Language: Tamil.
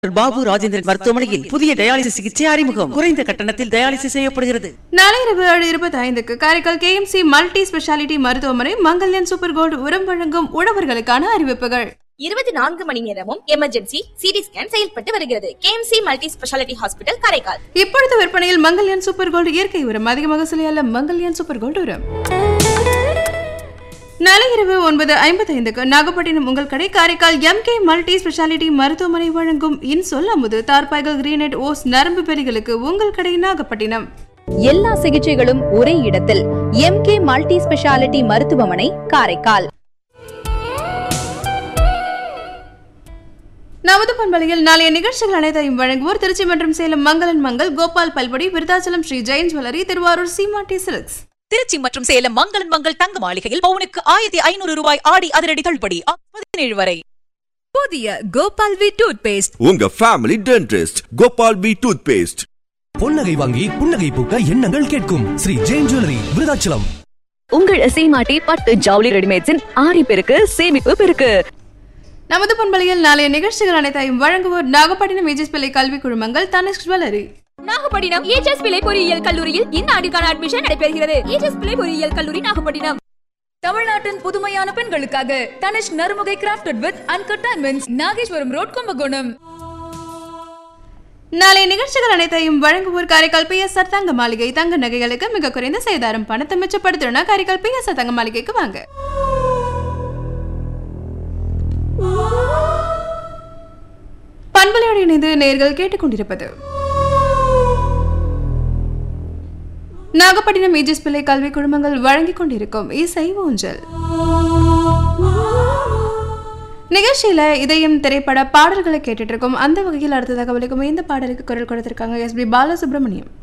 பாபு ராஜேந்திரன் மருத்துவமனையில் புதிய டயாலிசிஸ் சிகிச்சை அறிமுகம் குறைந்த கட்டணத்தில் டயாலிசிஸ் செய்யப்படுகிறது நாளை இரவு ஏழு இருபத்தி ஐந்துக்கு காரைக்கால் கேஎம்சி மல்டி ஸ்பெஷாலிட்டி மருத்துவமனை மங்கல்யான் சூப்பர் கோல்டு உரம் வழங்கும் உழவர்களுக்கான அறிவிப்புகள் இருபத்தி நான்கு மணி நேரமும் எமர்ஜென்சி சிடி ஸ்கேன் செயல்பட்டு வருகிறது KMC multi speciality hospital Karaikal இப்பொழுது விற்பனையில் மங்கல்யான் சூப்பர் கோல்டு இயற்கை உரம் அதிகமாக சிலையல்ல மங்கல்யான் சூப்பர் கோல்டு உரம் நாளை இரவு ஒன்பது ஐம்பத்தி ஐந்துக்கு நாகப்பட்டினம் உங்கள் கடை காரைக்கால் எம்கே மல்டி ஸ்பெஷாலிட்டி மருத்துவமனை வழங்கும் இன்சொல் அமுது தார்பாய்கள் கிரீனட் ஓஸ் நரம்பு பெலிகளுக்கு உங்கள் கடை நாகப்பட்டினம் எல்லா சிகிச்சைகளும் ஒரே இடத்தில் எம்கே மல்டி ஸ்பெஷாலிட்டி மருத்துவமனை காரைக்கால் நமது பண்பலையில் நாளைய நிகழ்ச்சிகள் அனைத்தையும் வழங்குவோர் திருச்சி மற்றும் சேலம் மங்களன் மங்கள் கோபால் பல்படி விருதாச்சலம் ஸ்ரீ ஜெயின் ஜுவல்லரி திருவாரூர் சீமாட்டி சில்க்ஸ் திருச்சி மற்றும் சேலம் மங்களன் மங்கள் தங்க மாளிகையில் பவுனுக்கு ஆயிரத்தி ஐநூறு ரூபாய் ஆடி அதிரடி தள்ளுபடி பதினேழு வரை புதிய கோபால் வி டூத் பேஸ்ட் உங்க ஃபேமிலி டென்டிஸ்ட் கோபால் பி டூத் பேஸ்ட் பொன்னகை வாங்கி புன்னகை பூக்க எண்ணங்கள் கேட்கும் ஸ்ரீ ஜெயின் ஜுவல்லரி விருதாச்சலம் உங்கள் சீமாட்டி பட்டு ஜவுளி ரெடிமேட்ஸின் ஆரி பெருக்கு சேமிப்பு பெருக்கு நமது பண்பலையில் நாளைய நிகழ்ச்சிகள் அனைத்தையும் வழங்குவோர் நாகப்பட்டினம் ஏஜஸ் பிள்ளை கல்வி குழுமங்கள் தனிஷ் ஜுவல்லரி நாகப்பட்டினம் ஏஜஸ் பிள்ளை பொறியியல் கல்லூரியில் இந்த ஆண்டுக்கான அட்மிஷன் நடைபெறுகிறது ஏஜஸ் பிள்ளை பொறியியல் கல்லூரி நாகப்பட்டினம் தமிழ்நாட்டின் புதுமையான பெண்களுக்காக Tanishq Narumugai crafted with uncut diamonds Nageswaram road Kumbakonam நாளைய நிகழ்ச்சிகள் அனைத்தையும் வழங்குவோர் காரைக்கால் பிஎஸ்ஆர் தங்க மாளிகை தங்க நகைகளுக்கு மிக குறைந்த சேதாரம் பணத்தை மிச்சப்படுத்தணும்னா காரைக்கால் பிஎஸ்ஆர் தங்க மாளிகைக்கு வாங்க பண்பலையோடு இணைந்து நேர்கள் கேட்டுக்கொண்டிருப்பது நாகப்பட்டினம் ஏஜஸ் பிள்ளை கல்வி குழுமங்கள் வழங்கிக் கொண்டிருக்கும் இசை ஊஞ்சல் நிகழ்ச்சியில இதயம் திரைப்பட பாடல்களை கேட்டுட்டு இருக்கோம் அந்த வகையில் அடுத்த தகவலுக்கும் இந்த பாடலுக்கு குரல் கொடுத்திருக்காங்க எஸ் பி பாலசுப்ரமணியம்